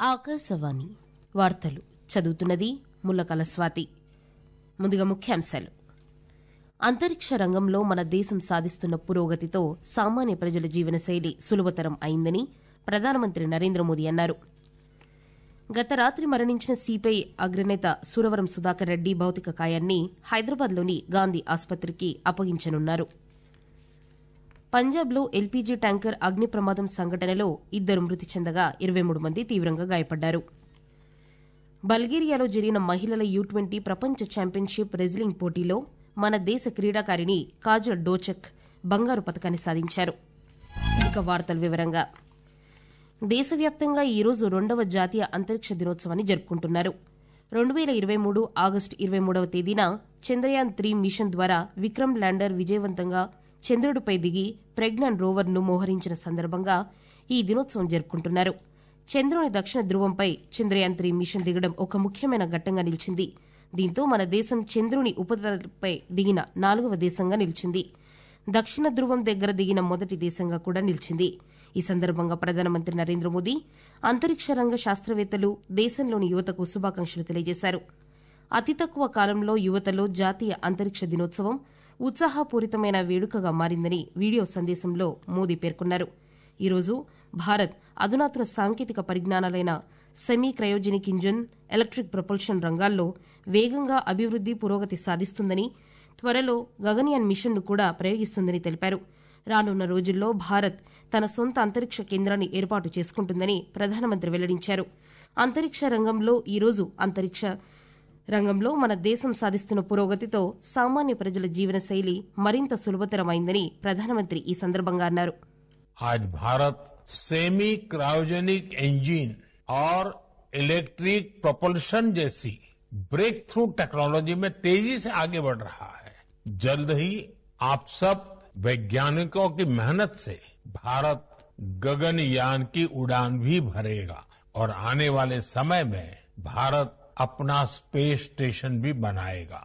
ఆకాశవాణి వార్తలు చదువుతున్నది ముల్లకల స్వాతి ముందుగా ముఖ్యాంశాలు అంతరిక్ష రంగంలో మన దేశం సాధిస్తున్న పురోగతితో సామాన్య ప్రజల జీవనశైలి సులభతరం అయిందని ప్రధానమంత్రి నరేంద్ర మోదీ అన్నారు గత రాత్రి మరణించిన సిపిఐ అగ్రనేత సురవరం సుధాకర్ రెడ్డి భౌతిక కాయాన్ని హైదరాబాద్లోని గాంధీ ఆసుపత్రికి అప్పగించనున్నారు పంజాబ్లో ఎల్పీజీ ట్యాంకర్ అగ్ని ప్రమాదం సంఘటనలో ఇద్దరు మృతి చెందగా ఇరవై మూడు మంది తీవ్రంగా గాయపడ్డారు బల్గేరియాలో జరిగిన మహిళల యూ ట్వంటీ ప్రపంచ ఛాంపియన్షిప్ రెజ్లింగ్ పోటీలో మన దేశ క్రీడాకారిణి కాజల్ డోచక్ బంగారు పథకాన్ని సాధించారు ఇక వార్తల వివరంగా దేశవ్యాప్తంగా ఈరోజు రెండవ జాతీయ అంతరిక్ష దినోత్సవాన్ని జరుపుకుంటున్నారు రెండు వేల ఇరవై మూడు ఆగస్టు ఇరవై మూడవ తేదీన చంద్రయాన్ త్రీ మిషన్ ద్వారా విక్రమ్ ల్యాండర్ విజయవంతంగా చంద్రుడిపై దిగి ప్రజ్ఞాన్ రోవర్ను మోహరించిన సందర్భంగా ఈ దినోత్సవం జరుపుకుంటున్నారు చంద్రుని దక్షిణ ధ్రువంపై చంద్రయాన్ త్రీ మిషన్ దిగడం ఒక ముఖ్యమైన ఘట్టంగా నిలిచింది దీంతో మన దేశం చంద్రుని ఉపరితలంపై దిగిన నాలుగవ దేశంగా నిలిచింది దక్షిణ ధ్రువం దగ్గర దిగిన మొదటి దేశంగా కూడా నిలిచింది ఈ సందర్భంగా ప్రధానమంత్రి నరేంద్ర మోదీ అంతరిక్ష రంగ శాస్త్రవేత్తలు దేశంలోని యువతకు శుభాకాంక్షలు తెలియజేశారు అతి తక్కువ కాలంలో యువతలో జాతీయ అంతరిక్ష దినోత్సవం ఉత్సాహపూరితమైన వేడుకగా మారిందని వీడియో సందేశంలో మోదీ పేర్కొన్నారు ఈరోజు భారత్ అధునాతన సాంకేతిక పరిజ్ఞానాలైన semi cryogenic engine electric propulsion రంగాల్లో వేగంగా అభివృద్ది పురోగతి సాధిస్తుందని త్వరలో గగన్యాన్ మిషన్ను కూడా ప్రయోగిస్తుందని తెలిపారు రానున్న రోజుల్లో భారత్ తన సొంత అంతరిక్ష కేంద్రాన్ని ఏర్పాటు చేసుకుంటుందని ప్రధానమంత్రి వెల్లడించారు అంతరిక్ష రంగంలో ఈరోజు అంతరిక్ష రంగంలో మన దేశం సాధిస్తున్న పురోగతితో సామాన్య ప్రజల జీవనశైలి మరింత సులభతరమైందని ప్రధానమంత్రి ఈ సందర్భంగా అన్నారు आज भारत सेमी क्रायोजेनिक इंजन और इलेक्ट्रिक प्रोपल्शन जैसी ब्रेक थ्रू टेक्नोलॉजी में तेजी से आगे बढ़ रहा है जल्द ही आप सब वैज्ञानिकों की मेहनत से भारत गगनयान की उड़ान भी भरेगा और आने वाले समय में भारत अपना स्पेस स्टेशन भी बनाएगा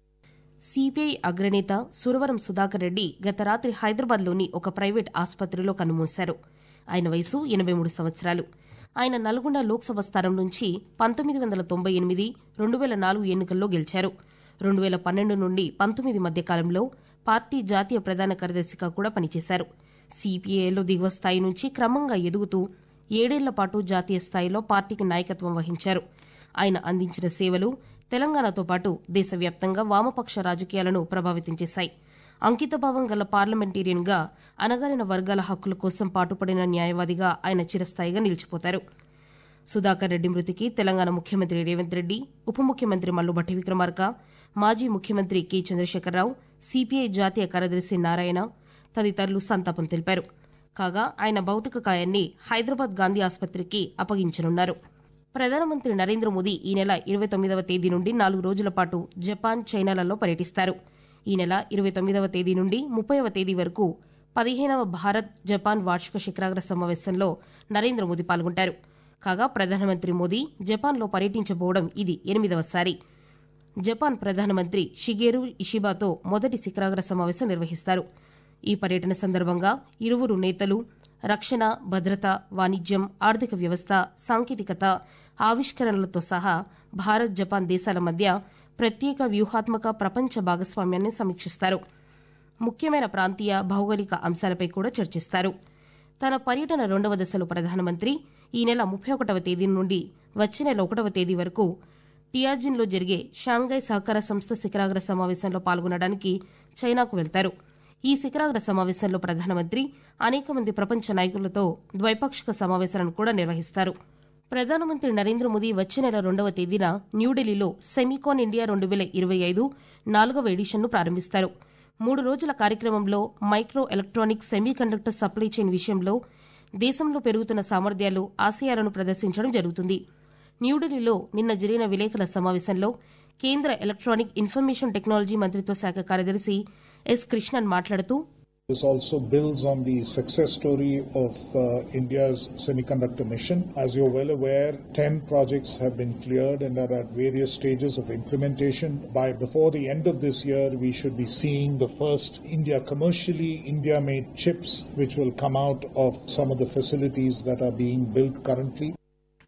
సిపిఐ అగ్రనేత సురవరం సుధాకర్ రెడ్డి గత రాత్రి హైదరాబాద్లోని ఒక ప్రైవేట్ ఆసుపత్రిలో కన్నుమూశారు ఆయన వయసు ఎనబై మూడు సంవత్సరాలు ఆయన నల్గొండ లోక్సభ స్థానం నుంచి పంతొమ్మిది వందల తొంభై ఎనిమిది రెండు వేల నాలుగు ఎన్నికల్లో గెలిచారు రెండు వేల పన్నెండు నుండి పంతొమ్మిది మధ్య కాలంలో పార్టీ జాతీయ ప్రధాన కార్యదర్శిగా కూడా పనిచేశారు సిపిఐలో దిగువ స్థాయి నుంచి క్రమంగా ఎదుగుతూ ఏడేళ్ల పాటు జాతీయ స్థాయిలో పార్టీకి నాయకత్వం వహించారు ఆయన అందించిన సేవలు తెలంగాణతో పాటు దేశవ్యాప్తంగా వామపక్ష రాజకీయాలను ప్రభావితం చేశాయి అంకితభావం గల పార్లమెంటేరియన్గా అనగారిన వర్గాల హక్కుల కోసం పాటుపడిన న్యాయవాదిగా ఆయన చిరస్థాయిగా నిలిచిపోతారు సుధాకర్ రెడ్డి మృతికి తెలంగాణ ముఖ్యమంత్రి రేవంత్ రెడ్డి ఉప ముఖ్యమంత్రి మల్లుభట్టి విక్రమార్క మాజీ ముఖ్యమంత్రి కె చంద్రశేఖరరావు సిపిఐ జాతీయ కార్యదర్శి నారాయణ తదితరులు సంతాపం తెలిపారు కాగా ఆయన భౌతిక కాయాన్ని హైదరాబాద్ గాంధీ ఆసుపత్రికి అప్పగించనున్నారు ప్రధానమంత్రి నరేంద్ర మోదీ ఈ నెల ఇరవై తొమ్మిదవ తేదీ నుండి నాలుగు రోజుల పాటు జపాన్ చైనాలలో పర్యటిస్తారు ఈ నెల ఇరవై తొమ్మిదవ తేదీ నుండి ముప్పైవ తేదీ వరకు పదిహేనవ భారత్ జపాన్ వార్షిక శిఖరాగ్ర సమావేశంలో నరేంద్ర మోదీ పాల్గొంటారు కాగా ప్రధానమంత్రి మోదీ జపాన్లో పర్యటించబోవడం ఇది ఎనిమిదవసారి జపాన్ ప్రధానమంత్రి షిగేరు ఇషిబాతో మొదటి శిఖరాగ్ర సమావేశం నిర్వహిస్తారు ఈ పర్యటన సందర్భంగా ఇరువురు నేతలు రక్షణ భద్రత వాణిజ్యం ఆర్థిక వ్యవస్థ సాంకేతికత ఆవిష్కరణలతో సహా భారత్ జపాన్ దేశాల మధ్య ప్రత్యేక వ్యూహాత్మక ప్రపంచ భాగస్వామ్యాన్ని సమీక్షిస్తారు ముఖ్యమైన ప్రాంతీయ భౌగోళిక అంశాలపై కూడా చర్చిస్తారు తన పర్యటన రెండవ దశలో ప్రధానమంత్రి ఈ నెల ముప్పై ఒకటవ తేదీ నుండి వచ్చే నెల ఒకటవ తేదీ వరకు టియాజిన్లో జరిగే షాంఘై సహకార సంస్థ శిఖరాగ్ర సమావేశంలో పాల్గొనడానికి చైనాకు వెళ్తారు ఈ శిఖరాగ్ర సమావేశంలో ప్రధానమంత్రి అనేక మంది ప్రపంచ నాయకులతో ద్వైపాక్షిక సమావేశాలను కూడా నిర్వహిస్తారు ప్రధానమంత్రి నరేంద్ర మోదీ వచ్చే నెల రెండవ తేదీన న్యూఢిల్లీలో సెమీకాన్ ఇండియా రెండు వేల ఇరవై ఐదు నాలుగవ ఎడిషన్ను ప్రారంభిస్తారు మూడు రోజుల కార్యక్రమంలో micro electronic semiconductor supply chain విషయంలో దేశంలో పెరుగుతున్న సామర్థ్యాలు ఆశయాలను ప్రదర్శించడం జరుగుతుంది న్యూఢిల్లీలో నిన్న జరిగిన విలేకరుల సమావేశంలో కేంద్ర ఎలక్ట్రానిక్ ఇన్ఫర్మేషన్ టెక్నాలజీ మంత్రిత్వ శాఖ కార్యదర్శి ఎస్ కృష్ణన్ మాట్లాడుతూ This also builds on the success story of uh, India's semiconductor mission. As you're well aware, 10 projects have been cleared and are at various stages of implementation. By before the end of this year, we should be seeing the first India commercially India-made chips, which will come out of some of the facilities that are being built currently.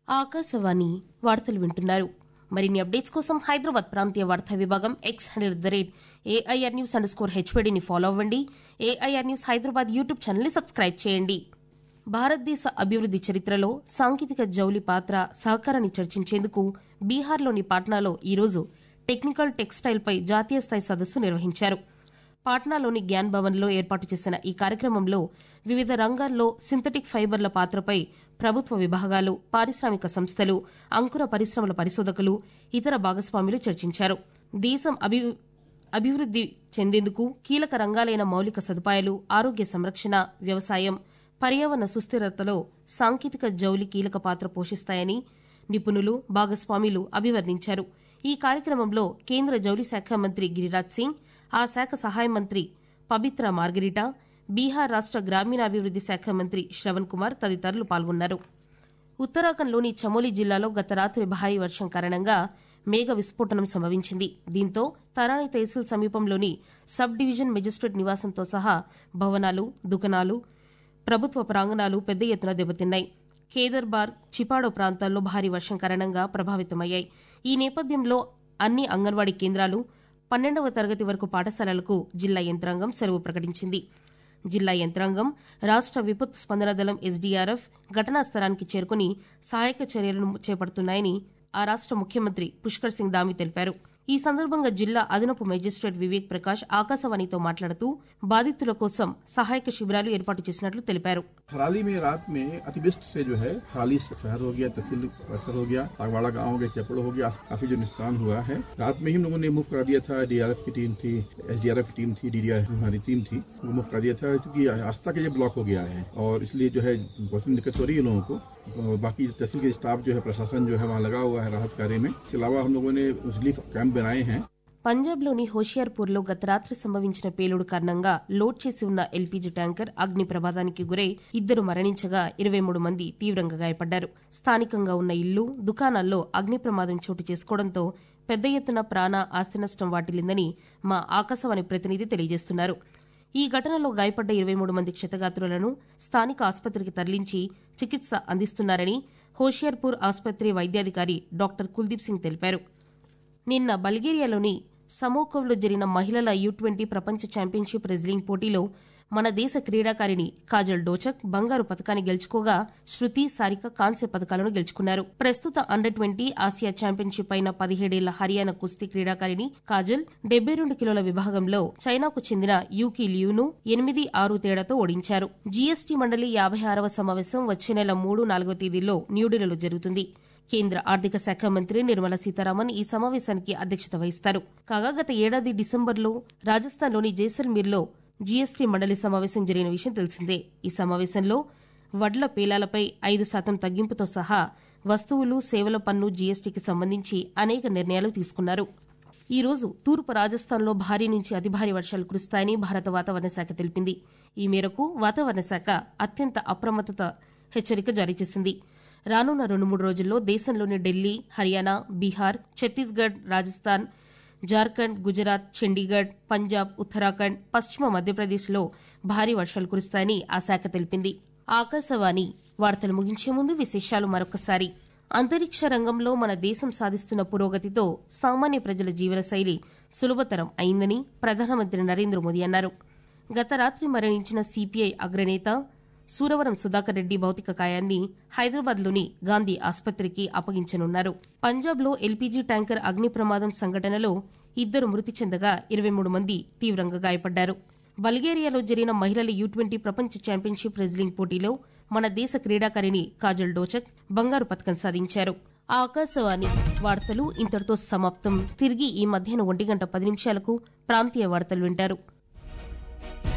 Akashvani వార్తలు వింటున్నారు మరిన్ని updates కోసం హైదరాబాద్ ప్రాంతీయ వార్తా విభాగం X hundred the rate AIR news underscore హెచ్వీడీని follow అవ్వండి AIR news Hyderabad YouTube ఛానల్ని సబ్స్క్రైబ్ చేయండి భారతదేశ అభివృద్ది చరిత్రలో సాంకేతిక జౌలి పాత్ర సహకారాన్ని చర్చించేందుకు బీహార్లోని పాట్నాలో ఈరోజు టెక్నికల్ టెక్స్టైల్పై జాతీయ స్థాయి సదస్సు నిర్వహించారు పాట్నాలోని జ్ఞాన్ భవన్లో ఏర్పాటు చేసిన ఈ కార్యక్రమంలో వివిధ రంగాల్లో సింథటిక్ ఫైబర్ల పాత్రపై ప్రభుత్వ విభాగాలు పారిశ్రామిక సంస్థలు అంకుర పరిశ్రమల పరిశోధకులు ఇతర భాగస్వాములు చర్చించారు దేశం అభి అభివృద్ది చెందేందుకు కీలక రంగాలైన మౌలిక సదుపాయాలు ఆరోగ్య సంరక్షణ వ్యవసాయం పర్యావరణ సుస్థిరతలో సాంకేతిక జౌలి కీలక పాత్ర పోషిస్తాయని నిపుణులు భాగస్వాములు అభివర్ణించారు ఈ కార్యక్రమంలో కేంద్ర జౌలి శాఖ మంత్రి గిరిరాజ్ సింగ్ ఆ శాఖ సహాయ మంత్రి పబిత్ర మార్గరిటా బీహార్ రాష్ట గ్రామీణాభివృద్ది శాఖ మంత్రి శ్రవణ్ కుమార్ తదితరులు పాల్గొన్నారు ఉత్తరాఖండ్లోని చమోలి జిల్లాలో గత రాత్రి భారీ వర్షం కారణంగా మేఘ విస్ఫోటనం సంభవించింది దీంతో తరాని తహసీల్ సమీపంలోని సబ్ డివిజన్ మెజిస్ట్రేట్ నివాసంతో సహా భవనాలు దుకాణాలు ప్రభుత్వ ప్రాంగణాలు పెద్ద ఎత్తున దెబ్బతిన్నాయి కేదర్బార్ చిపాడో ప్రాంతాల్లో భారీ వర్షం కారణంగా ప్రభావితమయ్యాయి ఈ నేపథ్యంలో అన్ని అంగన్వాడీ కేంద్రాలు పన్నెండవ తరగతి వరకు పాఠశాలలకు జిల్లా యంత్రాంగం సెలవు ప్రకటించింది జిల్లా యంత్రాంగం రాష్ట విపత్తు స్పందన దళం ఎస్డీఆర్ఎఫ్ ఘటనా స్థలానికి చేరుకుని సహాయక చర్యలను చేపడుతున్నాయని ఆ రాష్ట ముఖ్యమంత్రి పుష్కర్ సింగ్ దామి తెలిపారు ఈ సందర్భంగా జిల్లా అదనపు మెజిస్ట్రేట్ వివేక్ ప్రకాష్ ఆకాశవాణితో మాట్లాడుతూ బాధితుల కోసం సహాయక శిబిరాలు ఏర్పాటు చేసినట్లు తెలిపారు थराली में रात में अतिवृष्टि से जो है थराली शहर हो गया तहसील परिसर हो गया सागवाड़ा गांव हो गया चपड़ हो गया काफी जो नुकसान हुआ है रात में ही हम लोगों ने मूव करा दिया था डीआरएफ की टीम थी एसडीआरएफ की टीम थी डीडीआर हमारी टीम थी वो मूव करा दिया था क्योंकि रास्ता के लिए ब्लॉक हो गया है और इसलिए जो है बहुत दिक्कत हो रही है लोगों को और बाकी तहसील के स्टाफ जो है प्रशासन जो है वहाँ लगा हुआ है राहत कार्य में इसके अलावा हम लोगों ने रिलीफ कैंप बनाए हैं పంజాబ్లోని హోషియార్పూర్లో గత రాత్రి సంభవించిన పేలుడు కారణంగా లోడ్ చేసి ఉన్న ఎల్పీజీ ట్యాంకర్ అగ్ని ప్రమాదానికి గురై ఇద్దరు మరణించగా ఇరవై మూడు మంది తీవ్రంగా గాయపడ్డారు స్థానికంగా ఉన్న ఇల్లు దుకాణాల్లో అగ్ని ప్రమాదం చోటు చేసుకోవడంతో పెద్ద ఎత్తున ప్రాణ ఆస్తి నష్టం వాటిల్లిందని మా ఆకాశవాణి ప్రతినిధి తెలియజేస్తున్నారు ఈ ఘటనలో గాయపడ్డ ఇరవై మూడు మంది క్షతగాత్రులను స్థానిక ఆసుపత్రికి తరలించి చికిత్స అందిస్తున్నారని హోషియార్పూర్ ఆసుపత్రి వైద్యాధికారి డాక్టర్ కుల్దీప్ సింగ్ తెలిపారు నిన్న బల్గేరియాలోని సమోకోవ్లో జరిగిన మహిళల యూ ట్వంటీ ప్రపంచ ఛాంపియన్షిప్ రెజ్లింగ్ పోటీలో మన దేశ క్రీడాకారిణి కాజల్ డోచక్ బంగారు పథకాన్ని గెలుచుకోగా శృతి సారిక కాంస్య పథకాలను గెలుచుకున్నారు ప్రస్తుత అండర్ ట్వంటీ ఆసియా ఛాంపియన్షిప్ అయిన పదిహేడేళ్ల హర్యానా కుస్తీ క్రీడాకారిణి కాజల్ డెబ్బై రెండు కిలోల విభాగంలో చైనాకు చెందిన యూకీ లియూను ఎనిమిది ఆరు తేడాతో ఓడించారు జీఎస్టీ మండలి యాభై ఆరవ సమావేశం వచ్చే నెల మూడు నాలుగో తేదీల్లో న్యూఢిల్లీలో జరుగుతుంది కేంద్ర ఆర్థిక శాఖ మంత్రి నిర్మలా సీతారామన్ ఈ సమావేశానికి అధ్యక్షత వహిస్తారు కాగా గత ఏడాది డిసెంబర్లో రాజస్థాన్లోని జైసల్మీర్లో జీఎస్టీ మండలి సమావేశం జరిగిన విషయం తెలిసిందే ఈ సమావేశంలో వడ్ల పేలాలపై ఐదు శాతం తగ్గింపుతో సహా వస్తువులు సేవల పన్ను జీఎస్టీకి సంబంధించి అనేక నిర్ణయాలు తీసుకున్నారు ఈ రోజు తూర్పు రాజస్థాన్లో భారీ నుంచి అతి భారీ వర్షాలు కురుస్తాయని భారత వాతావరణ శాఖ తెలిపింది ఈ మేరకు వాతావరణ శాఖ అత్యంత అప్రమత్తత హెచ్చరిక జారీ చేసింది రానున్న రెండు మూడు రోజుల్లో దేశంలోని ఢిల్లీ హర్యానా బీహార్ ఛత్తీస్గఢ్ రాజస్థాన్ జార్ఖండ్ గుజరాత్ చండీగఢ్ పంజాబ్ ఉత్తరాఖండ్ పశ్చిమ మధ్యప్రదేశ్లో భారీ వర్షాలు కురుస్తాయని ఆ శాఖ తెలిపింది ఆకాశవాణి వార్తలు ముగించే ముందు విశేషాలు మరొకసారి అంతరిక్ష రంగంలో మన దేశం సాధిస్తున్న పురోగతితో సామాన్య ప్రజల జీవనశైలి సులభతరం అయిందని ప్రధానమంత్రి నరేంద్ర మోదీ అన్నారు గత రాత్రి మరణించిన సిపిఐ అగ్రనేత సూరవరం సుధాకర్ రెడ్డి భౌతిక కాయాన్ని హైదరాబాద్లోని గాంధీ ఆసుపత్రికి అప్పగించనున్నారు పంజాబ్లో ఎల్పీజీ ట్యాంకర్ అగ్ని ప్రమాదం సంఘటనలో ఇద్దరు మృతి చెందగా ఇరవై మూడు మంది తీవ్రంగా గాయపడ్డారు బల్గేరియాలో జరిగిన మహిళల యూ ట్వంటీ ప్రపంచ ఛాంపియన్షిప్ రెజ్లింగ్ పోటీలో మన దేశ క్రీడాకారిణి కాజల్ డోచక్ బంగారు పథకం సాధించారు ఆకాశవాణి వార్తలు ఇంతటితో సమాప్తం తిరిగి ఈ మధ్యాహ్నం ఒంటి గంట పది నిమిషాలకు ప్రాంతీయ వార్తలు వింటారు